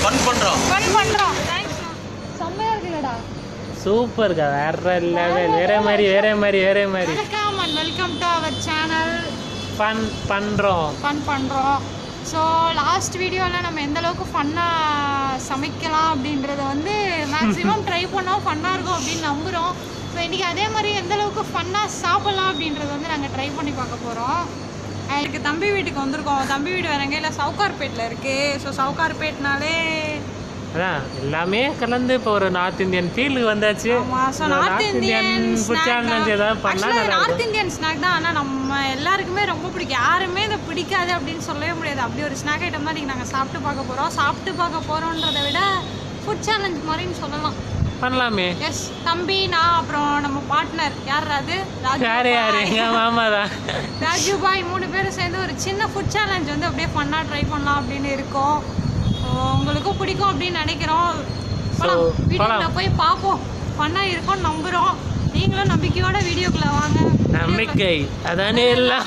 Fun பண்ணுறோம் fun பண்ணுறோம் thanks செம்மையாக இருக்குல்லடா சூப்பர்க்கா வேற லெவல் வேற மாதிரி வேற மாதிரி வேற மாதிரி வணக்கம் and welcome to our channel fun பண்ணுறோம் ஃபன் பண்ணுறோம் ஸோ லாஸ்ட் வீடியோவில் நம்ம எந்த அளவுக்கு ஃபன்னாக சமைக்கலாம் அப்படின்றத வந்து மேக்ஸிமம் ட்ரை பண்ணால் ஃபன்னாக இருக்கும் அப்படின்னு நம்புகிறோம் ஸோ இன்றைக்கி அதே மாதிரி எந்த அளவுக்கு ஃபன்னாக சாப்பிட்லாம் அப்படின்றத வந்து நாங்கள் ட்ரை பண்ணி பார்க்க போகிறோம் எனக்கு தம்பி வீட்டுக்கு வந்திருக்கோம் தம்பி வீடு வேறங்க இல்லை சவுகார்பேட்டில் இருக்குது ஸோ சவுகார்பேட்னாலே அதான் எல்லாமே கலந்து இப்போ ஒரு நார்த் இந்தியன் ஃபீல்டுக்கு வந்தாச்சு ஆமாம் so north Indian food channel ஏதாவது பண்ணா ஆக்சுவலாக நல்லா நார்த் இந்தியன் ஸ்நாக் தான் ஆனால் நம்ம எல்லாருக்குமே ரொம்ப பிடிக்கும் யாருமே இதை பிடிக்காது அப்படின்னு சொல்லவே முடியாது அப்படி ஒரு ஸ்நாக் ஐட்டம் தான் நீங்கள் நாங்கள் சாப்பிட்டு பார்க்க போகிறோம் சாப்பிட்டு பார்க்க போகிறோன்றதை விட ஃபுட் சேலஞ்ச் மாதிரின்னு சொல்லலாம் பண்ணலாமே எஸ் தம்பி நான் அப்புறம் நம்ம பார்ட்னர் யார் அது ராஜு யாரு யாரு பாய். எங்க மாமா தான் ராஜு பாய் மூணு பேரும் சேர்ந்து ஒரு சின்ன ஃபுட் சேலஞ்ச் வந்து அப்படியே ஃபன்னாக ட்ரை பண்ணலாம் அப்படின்னு இருக்கோம் So, உங்களுக்கும் பிடிக்கும் அப்படின்னு நினைக்கிறோம் போலாம் So, வீடியோக்குள்ள போலாம். போய் பார்ப்போம் ஃபன்னாக இருக்கும்னு நம்புகிறோம் நீங்களும் நம்பிக்கையோட வீடியோக்குள்ள வாங்க நம்பிக்கை அதானே எல்லாம்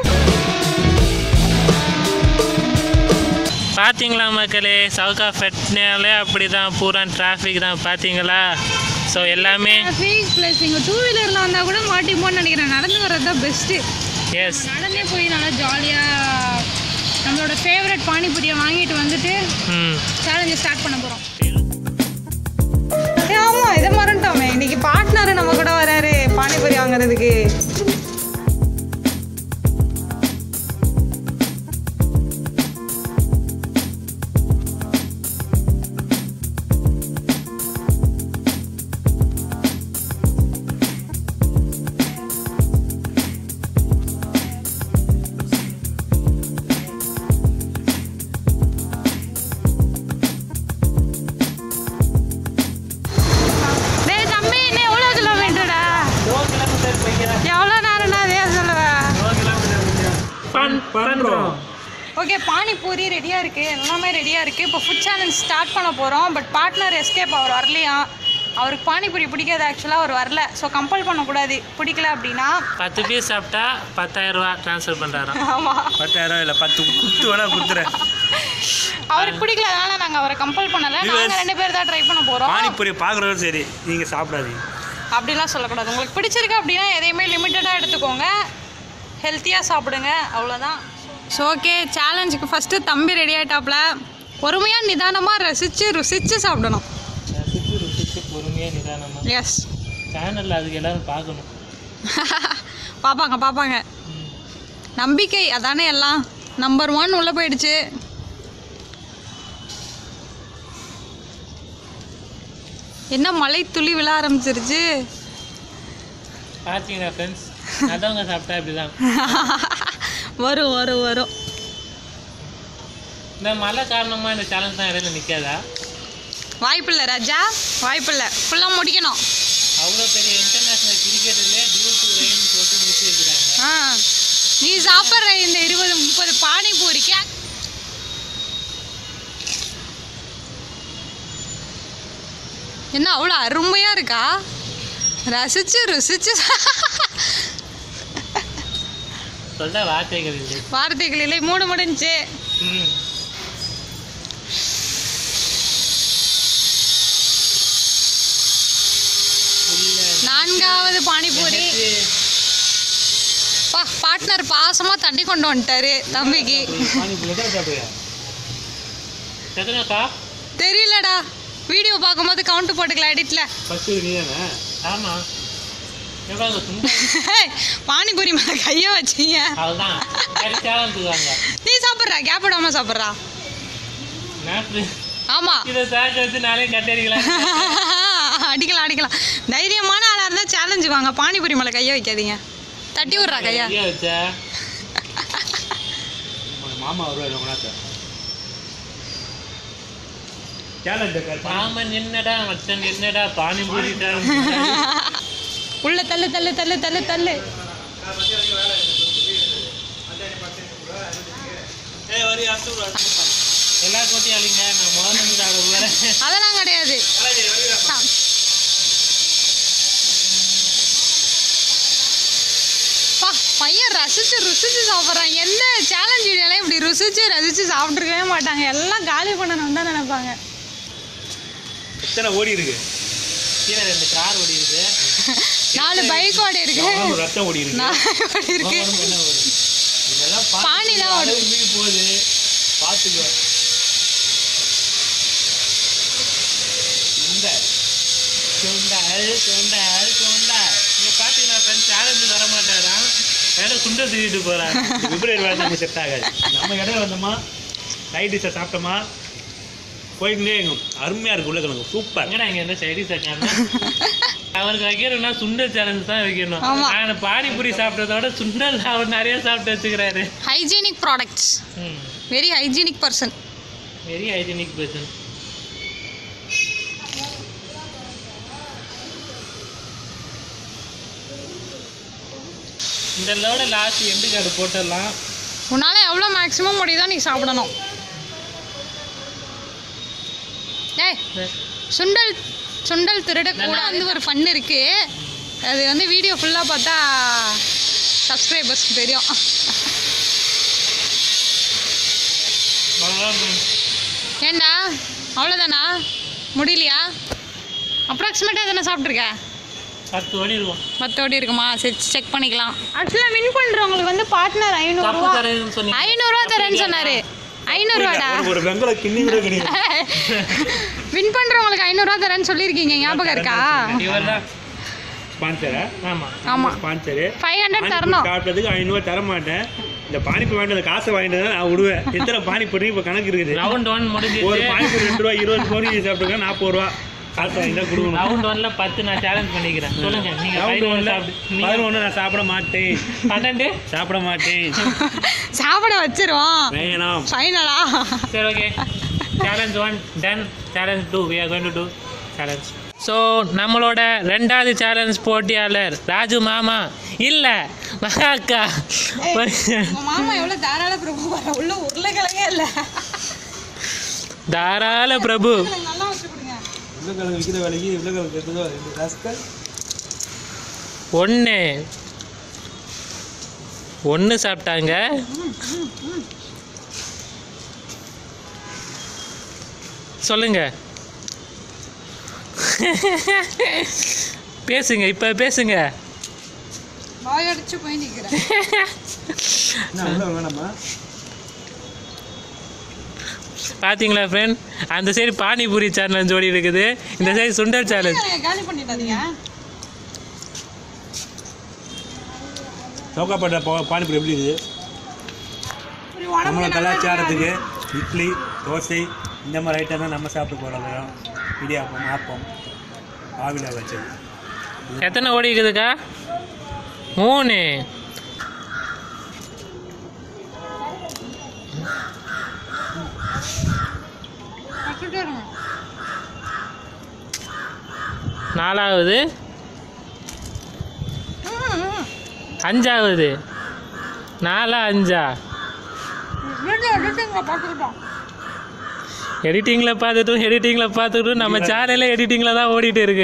பார்த்தீங்களா மக்களே சவுகா ஃபெட்னாலே அப்படி தான் பூரா டிராஃபிக் தான் பார்த்தீங்களா ஸோ எல்லாமே ஃபீஸ் ப்ளஸ் இங்கே டூ வீலரில் வந்தால் கூட மாட்டிப்போன்னு நினைக்கிறேன் நடந்து வர்றது தான் பெஸ்ட்டு எஸ் நடந்தே போய் நல்லா ஜாலியாக நம்மளோட ஃபேவரட் பானிபூரியை வாங்கிட்டு வந்துட்டு ம் சேலஞ்சை ஸ்டார்ட் பண்ண போகிறோம் ஆமாம் இதை மறந்துட்டோமே இன்னைக்கு பார்ட்னர் நம்ம கூட வராரு பானிபூரி வாங்குறதுக்கு டேய் தம்பி இன்னும் எவ்வளோ கிலோமீட்டர்டா எவ்வளோ நேரம்டா அதே சொல்லுவேன் ஃபன் பண்ணுறோம் ஓகே பானிபூரி ரெடியாக இருக்குது எல்லாமே ரெடியாக இருக்குது இப்போ ஃபுட் சேலஞ்ச் ஸ்டார்ட் பண்ண போகிறோம் பட் பார்ட்னர் எஸ்கேப் அவர் வரலையா அவருக்கு பானிபூரி பிடிக்காது ஆக்சுவலாக அவர் வரல ஸோ கம்பல் பண்ணக்கூடாது பிடிக்கல அப்படின்னா பத்து பீஸ் சாப்பிட்டா பத்தாயிரம் ரூபா ட்ரான்ஸ்ஃபர் பண்ணுறாராம் ஆமாம் பத்தாயிரம் இல்லை பத்து குத்து வேணா குத்துறேன் அவருக்கு பிடிக்கல அதனால நாங்கள் அவரை கம்பல் பண்ணலை நாங்கள் ரெண்டு பேர் தான் ட்ரை பண்ண போகிறோம் பானிபூரி பார்க்குறதும் சரி நீங்கள் சாப்பிடாதீங்க அப்படிலாம் சொல்லக்கூடாது உங்களுக்கு பிடிச்சிருக்கு அப்படின்னா எதையுமே லிமிட்டடாக எடுத்துக்கோங்க ஹெல்த்தியாக சாப்பிடுங்க அவ்வளோதான் ஸோ ஓகே சேலஞ்சுக்கு ஃபஸ்ட்டு தம்பி ரெடி ஆகிட்டாப்ல பொறுமையாக நிதானமாக ரசித்து ருசித்து சாப்பிடணும் ரசிச்சு ருசிச்சு பொறுமையாக நிதானமாக எஸ் சேனலில் அதுக்கு எல்லாரும் பார்க்கணும் பார்ப்பாங்க பார்ப்பாங்க நம்பிக்கை அதானே எல்லாம் நம்பர் ஒன் உள்ளே போயிடுச்சு என்ன மழை துளி விழ ஆரம்பிச்சிருச்சு பார்த்தீங்களா ஃப்ரெண்ட்ஸ் அதவங்க சாப்பிட்டா இப்படி தான் வரும் வரும் வரும் இந்த மழை காரணமாக இந்த சேலஞ்ச் தான் இடையில நிற்காதா வாய்ப்பில்லை ராஜா வாய்ப்பில்லை ஃபுல்லாக முடிக்கணும் அவ்வளோ பெரிய இன்டர்நேஷ்னல் கிரிக்கெட்டிலே டியூ டு ரெயின் போட்டு முடிச்சு வைக்கிறாங்க ஆ நீ சாப்பிட்ற இந்த இருபது முப்பது பானிபூரிக்கு என்ன அவ்வளோ அருமையாக இருக்கா ரசிச்சு ருசிச்சு சொல்ல வார்த்தைகள் இல்லை வார்த்தைகள் இல்லை மூணு முடிஞ்சு ம் நான்காவது பானிபூரி பா பார்ட்னர் பாசமாக தண்ணி கொண்டு வந்துட்டாரு தம்பிக்கு பானிபூரி தான் சாப்பிடுங்க எத்தனைக்கா தெரியலடா வீடியோ பார்க்கும்போது கவுண்ட் போட்டுக்கலாம் எடிட்டில் ஃபஸ்ட்டு நீ தானே ஆமாம் எவ்வளோ சும்மா பானிபூரி மேலே கையை வச்சீங்க அதுதான் வேறு சேலஞ்சு வாங்க நீ சாப்பிட்றா கேப் விடாம சாப்பிட்றா நேற்று ஆமாம் இதை சாக்க வச்சு நாளே கட்டடிக்கலாம் அடிக்கலாம் அடிக்கலாம் தைரியமான ஆளாக இருந்தால் சேலஞ்சு வாங்க பானிபூரி மேலே கையை வைக்காதீங்க தட்டி விட்றா கையா ஐயா வச்சா மாமா வருவார் ரொம்ப நேரத்தில் சேலஞ்ச் மாமன் என்னடா மச்சன் என்னடா பானிபூரி உள்ள தள்ளு தள்ளு தள்ளு தள்ளு தள்ளு எல்லா கோட்டையும் அழிங்க நான் முதல்ல இருந்து சாப்பிட போகிறேன் அதெல்லாம் கிடையாது சா- பா பையன் ரசிச்சு ரசிச்சு ருசிச்சு சாப்பிட்றாங்க எந்த சேலஞ்ச் வீடியோலாம் இப்படி ருசிச்சு ரசிச்சு சாப்பிட்ருக்கவே மாட்டாங்க எல்லாம் காலி பண்ணணும் தான் நினைப்பாங்க எத்தனை ஓடி இருக்கு கீழே ரெண்டு கார் ஓடி இருக்கு நாலு பைக் ஓடி இருக்கு உடம்பு ரத்தம் ஓடி இருக்கு நாலு ஓடி இருக்கு என்ன வரும் இதெல்லாம் பார்த்து பானிலாம் ஓடு அளவு மீறி போகுது பார்த்துக்கோ சுண்டல் சுண்டல் சுண்டல் சுண்டல் இங்கே பார்த்தீங்கன்னா ஃப்ரெண்ட்ஸ் சேலஞ்சு வர மாட்டாராம் வேலை சுண்டல் தூக்கிட்டு போகிறாங்க பிப்ரவரி வேலை நமக்கு செட் ஆகாது நம்ம இடையில வந்தோமா நைட் டிஷ்ஷை சாப்பிட்டோமா போயிட்டுனே எங்க அருமையாக இருக்கு உருளைக்கிழங்கு சூப்பர் எங்கடா இங்கே என்ன சைடி சக்கான அவருக்கு வைக்கணும்னா சுண்டல் சேலஞ்ச் தான் வைக்கணும் ஆமா. நான் பானிபூரி சாப்பிட்டதோட சுண்டல் அவர் நிறைய சாப்பிட்டு வச்சுக்கிறாரு hygienic products very hygienic person very hygienic person இந்த லோட லாஸ்ட் எண்டு கார்டு போட்டுடலாம் உன்னால் எவ்வளோ மேக்ஸிமம் முடியுதோ நீ சாப்பிடணும் ஏய் சுண்டல் சுண்டல் திருடக்கூடாது வந்து ஒரு ஃபன் இருக்கு அது வந்து வீடியோ ஃபுல்லாக பார்த்தா சப்ஸ்கிரைபர்ஸ்க்கு தெரியும் ஏண்டா அவ்வளோதானா முடியலையா அப்ராக்சிமேட்டாக எதனா சாப்பிட்ருக்க பத்து ஓடி இருக்கும் மற்றபடி இருக்குமா சரி செக் பண்ணிக்கலாம் ஆக்சுவலாக வின் பண்ணுறவங்களுக்கு வந்து பார்ட்னர் தப்பு ஐநூறுரூவா தரேன்னு சொன்னீங்க ஐநூறுரூவா தரேன்னு சொன்னார் ஐநூறுரூவாடா ஒரு- ஒரு வெங்கல கிண்ணி கூட கிடையாது வின் பண்ணுறவங்களுக்கு ஐநூறுரூவா தரேன்னு சொல்லியிருக்கீங்க ஞாபகம் இருக்கா இவர் தான் ஸ்பான்சரா ஆமாம் ஆமாம் ஸ்பான்சரு ஃபைவ் ஹண்ட்ரட் தரணும் சாப்பிட்டதுக்கு ஐநூறுவா தர மாட்டேன் இந்த பானிபூரி வாங்கிட்டு வந்த காசை வாங்கிட்டு வந்தா நான் விடுவேன் எத்தனை பானிபூரி இப்போ கணக்கு இருக்குது ரவுண்ட் ஒன் ஒரு முடிஞ்சிச்சு பானிபூரி ரெண்டு ரூபா இருபது கோரி சாப்பிட்டுருக்கேன் நாற்பது ரூபா காசு வாங்கி தான் கொடுக்கணும் ரவுண்ட் ஒன்ல பத்து நான் சேலஞ்ச் பண்ணிக்கிறேன் சொல்லுங்க நீங்க ரவுண்ட் பதினொன்று ஒன்ல சாப்பிடு நீங்க பதினொன்று நான் சாப்பிட மாட்டேன் பன்னெண்டு சாப்பிட மாட்டேன் சாப்பிட வச்சிருவோம் வேணாம் ஃபைனலா சரி okay challenge one done challenge two we are going to do challenge ஸோ நம்மளோட ரெண்டாவது சேலஞ்ச் போட்டியாளர் ராஜு மாமா இல்லை மகாக்கா உங்கள் மாமா எவ்வளோ தாராள பிரபு வர உள்ள உருளைக்கிழங்கே இல்லை தாராள பிரபு நல்லா வச்சு கொடுங்க உருளைக்கிழங்கு விற்கிற வேலைக்கு உருளைக்கிழங்கு எடுத்ததோ ரெண்டு ராஸ்கல் ஒன்று ஒன்று சாப்பிட்டாங்க சொல்லுங்க பேசுங்க இப்போ பேசுங்க வாய் அடிச்சு போய் நிற்கிறேன் என்ன உள்ள வேணாமா பார்த்தீங்களா ஃப்ரெண்ட் அந்த சைடு பானிபூரி சேலஞ்ச் ஓடி இருக்குது இந்த சைடு சுண்டல் சேலஞ்ச் காலி பண்ணிட்டாதீங்க சவுக்காப்பேட்டை பா- பானிபூரி எப்படி இருக்குது ஒரு உடம்புக்கு நம்மளோட நல்லா கலாச்சாரத்துக்கு இட்லி தோசை இந்த மாதிரி ஐட்டம் தான் நம்ம சாப்பிட்டு போகிறோம் இடியாப்பம் ஆப்பம் ஆவில வச்சது எத்தனை ஓடி இருக்குதுக்கா மூணு வச்சுட்டே இருங்க. நாலாவது ம், ம். அஞ்சாவது நாலா அஞ்சா வீடியோ எடிட்டிங்கில் பார்த்துக்கிட்டோம் எடிட்டிங்கில் பார்த்துட்டும் எடிட்டிங்கில் பார்த்துட்டும் நம்ம சேனலே எடிட்டிங்கில் தான் ஓடிட்டு இருக்கு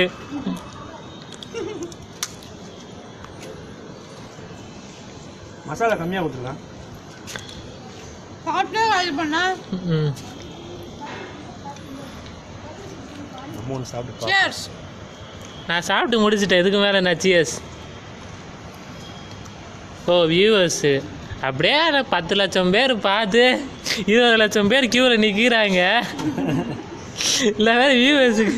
மசாலா கம்மியாக கொடுத்துருக்கலாம் சாப்பிட்டே காலி பண்ண ம் நம்ம ஒன்று சாப்பிட்டு சேர்ஸ் நான் சாப்பிட்டு முடிச்சிட்டேன் இதுக்கு மேலே நான் சியஸ் ஓ வியூவர்ஸு அப்படியே நான் பத்து லட்சம் பேர் பார்த்து இருபது லட்சம் பேர் க்யூவில் நிற்கிறாங்க இல்லை வேறு வியூவர்ஸுக்கு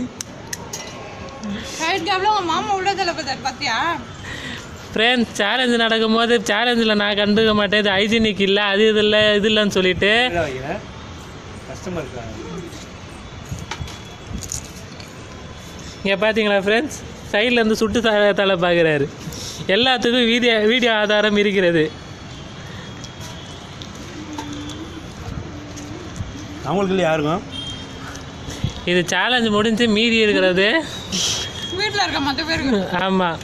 சைட் கேப்ல உங்கள் மாமா உள்ள தலைப்பதார் பார்த்தியா ஃப்ரெண்ட்ஸ் சேலஞ்சு நடக்கும்போது சேலஞ்சில் நான் கண்டுக்க மாட்டேன் இது ஹைஜீனிக் இல்லை அது இது இல்லை இது இல்லைன்னு சொல்லிட்டு வைக்கிறேன் கஸ்டமர் இருக்காங்க இங்கே பார்த்தீங்களா ஃப்ரெண்ட்ஸ் சைடில் இருந்து சுட்டு த தலை பார்க்குறாரு எல்லாத்துக்கும் வீடியோ வீடியோ ஆதாரம் இருக்கிறது அவங்களுக்கு இல்லை யாருக்கும் இது சேலஞ்சு முடிஞ்சு மீதி இருக்கிறது வீட்டில் இருக்க மற்ற பேருக்கு ஆமாம்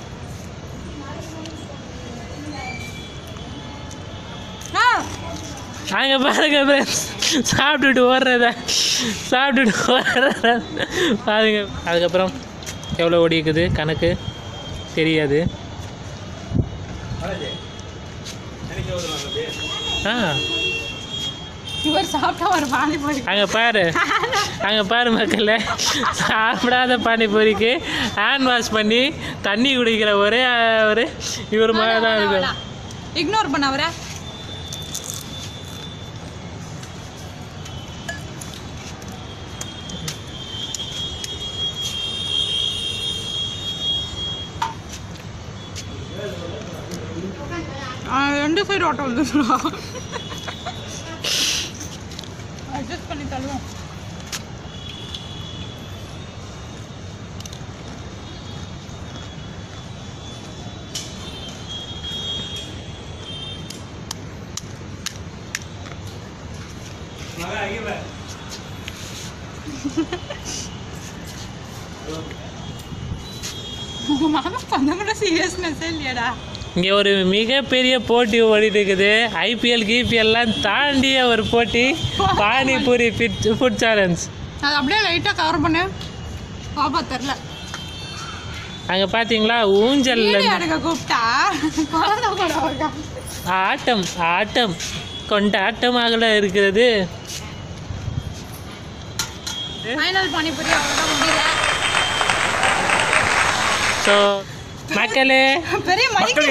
ஆ அங்கே பாருங்க ஃப்ரெண்ட்ஸ் சாப்பிட்டுட்டு ஓடுறத சாப்பிட்டுட்டு ஓடுறத பாருங்க அதுக்கப்புறம் எவ்வளோ ஓடி இருக்குது கணக்கு தெரியாது எனக்கு ஒரு ஆ இவர் சாப்பிட்டா ஒரு பானிபூரி அங்கே பாரு அங்கே பாரு மக்களே சாப்பிடாத பானிபூரிக்கு ஹேண்ட் வாஷ் பண்ணி தண்ணி குடிக்கிற ஒரே ஒரு இவர் மாதிரி தான் இருக்கும் இக்னோர் பண்ண அவரை ரெண்டு சைடு ஓட்டம் வந்து அட்ஜஸ்ட் பண்ணி தள்ளுவோம் உங்க மாமா கொஞ்சம் கூட சீரியஸ்னஸே இல்லையாடா இங்கே ஒரு மிகப்பெரிய போட்டி ஓடிட்டு இருக்குது ஐபிஎல் கிபிஎல்லாம் தாண்டிய ஒரு போட்டி பானிபூரி ஃபிட் ஃபுட் சேலஞ்ச் அது அப்படியே லைட்டாக கவர் பண்ணு பாப்பா தெரில அங்கே பார்த்தீங்களா ஊஞ்சல்ல எடுக்க கூப்பிட்டா குழந்தை கூட இருக்கா ஆட்டம் ஆட்டம் கொண்டாட்டமாக இருக்கிறது ஃபைனல் பானிபூரி அவ்வளோதான் முடியல ஸோ மக்களே பெரிய மைக்கு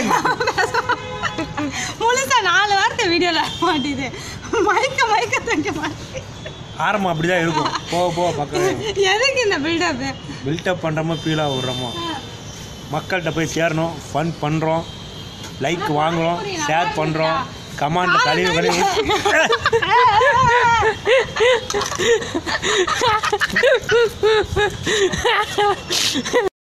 முழுசா நாலு வார்த்தை வீடியோவில் மாட்டிது மைக்க மைக்க தூக்க மாட்டேன் ஆரம்பம் அப்படிதான் இருக்கும் போக போக பக்கம் எதுக்கு இந்த பில்டப் பில்டப் பண்ணுறோமோ ஃபீலாக விடுறோமோ மக்கள்கிட்ட போய் சேரணும் ஃபன் பண்ணுறோம் லைக் வாங்குறோம் ஷேர் பண்ணுறோம் கமாண்ட கழிவு கழிவு